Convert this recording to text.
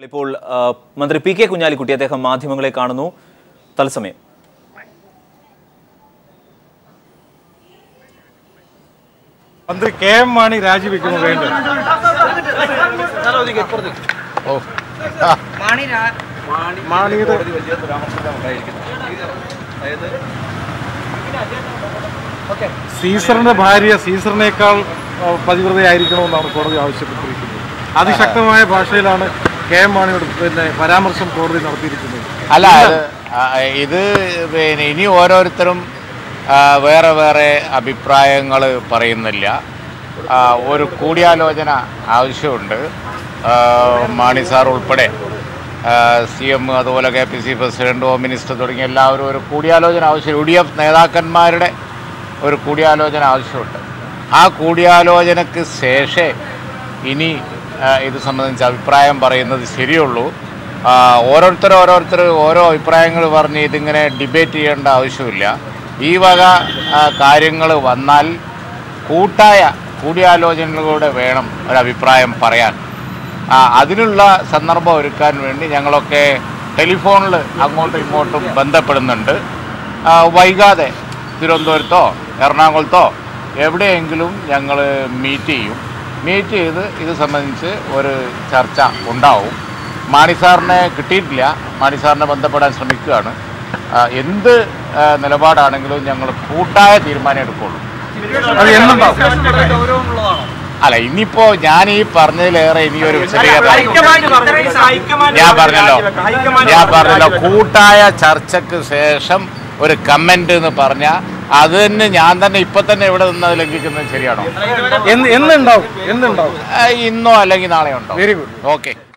ഇപ്പോൾ ആ, മന്ത്രി പി കെ കുഞ്ഞാലിക്കുട്ടി അദ്ദേഹം മാധ്യമങ്ങളെ കാണുന്നു തത്സമയം മന്ത്രി കെ എം മാണി രാജിവെക്കുമോ വേണ്ട ഓ മാണിയുടെ സീസറിന്റെ ഭാര്യ സീസറിനേക്കാൾ ആ, പതിവ്രതയായിരിക്കണമെന്നാണ് കോടതി ആവശ്യപ്പെട്ടിരിക്കുന്നത് അതിശക്തമായ ഭാഷയിലാണ് കെ എം മാണിയോട് പിന്നെ പരാമർശം കോടതി നടത്തിയിരിക്കുന്നത് അല്ല അത് ആ, ഇത് പിന്നെ ഇനി ഓരോരുത്തരും ആ, വേറെ വേറെ അഭിപ്രായങ്ങൾ പറയുന്നില്ല ആ, ഒരു കൂടിയാലോചന ആവശ്യമുണ്ട് ആ, മാണി സാർ ഉൾപ്പെടെ സി എം അതുപോലെ K P C president home minister തുടങ്ങിയ എല്ലാവരും ഒരു കൂടിയാലോചന ആവശ്യം യു ഡി എഫ് നേതാക്കന്മാരുടെ ഒരു കൂടിയാലോചന ആവശ്യമുണ്ട് ആ കൂടിയാലോചനയ്ക്ക് ശേഷേ ഇനി ആ, ഇത് സംബന്ധിച്ച് അഭിപ്രായം പറയുന്നത് ശരിയുള്ളൂ ആ, ഓരോരുത്തർ ഓരോരുത്തർ ഓരോ അഭിപ്രായങ്ങൾ പറഞ്ഞ് ഇതിങ്ങനെ ഡിബേറ്റ് ചെയ്യേണ്ട ആവശ്യമില്ല ഈ വക കാര്യങ്ങൾ വന്നാൽ കൂട്ടായ കൂടിയാലോചനകളിലൂടെ വേണം ഒരഭിപ്രായം പറയാൻ ആ, അതിനുള്ള സന്ദർഭം ഒരുക്കാൻ വേണ്ടി ഞങ്ങളൊക്കെ ടെലിഫോണിൽ അങ്ങോട്ടും ഇങ്ങോട്ടും ബന്ധപ്പെടുന്നുണ്ട് ആ, വൈകാതെ തിരുവനന്തപുരത്തോ എറണാകുളത്തോ എവിടെയെങ്കിലും ഞങ്ങൾ മീറ്റ് ചെയ്യും മീറ്റ് ചെയ്ത് ഇത് സംബന്ധിച്ച് ഒരു ചർച്ച ഉണ്ടാവും മാണി സാറിനെ കിട്ടിയിട്ടില്ല മാണി സാറിനെ ബന്ധപ്പെടാൻ ശ്രമിക്കുകയാണ് ആ, എന്ത് ആ, നിലപാടാണെങ്കിലും ഞങ്ങൾ കൂട്ടായ തീരുമാനം എടുക്കുള്ളൂ അത് എന്നുണ്ടാവും അല്ല ഇനിയിപ്പോ ഞാൻ ഈ പറഞ്ഞതിലേറെ ഇനിയൊരു വിശദീകരണം ഞാൻ പറഞ്ഞല്ലോ ഞാൻ പറഞ്ഞല്ലോ കൂട്ടായ ചർച്ചയ്ക്ക് ശേഷം ഒരു കമന്റ് എന്ന് പറഞ്ഞാൽ അത് തന്നെ ഞാൻ തന്നെ ഇപ്പൊ തന്നെ ഇവിടെ നിന്ന് അത് ലംഘിക്കുന്നത് ശരിയാണോ എന്ന് എന്നുണ്ടാവും എന്നുണ്ടാവും ആ, ഇന്നോ അല്ലെങ്കിൽ നാളെയോ ഉണ്ടോ വെരി ഗുഡ് ഓക്കെ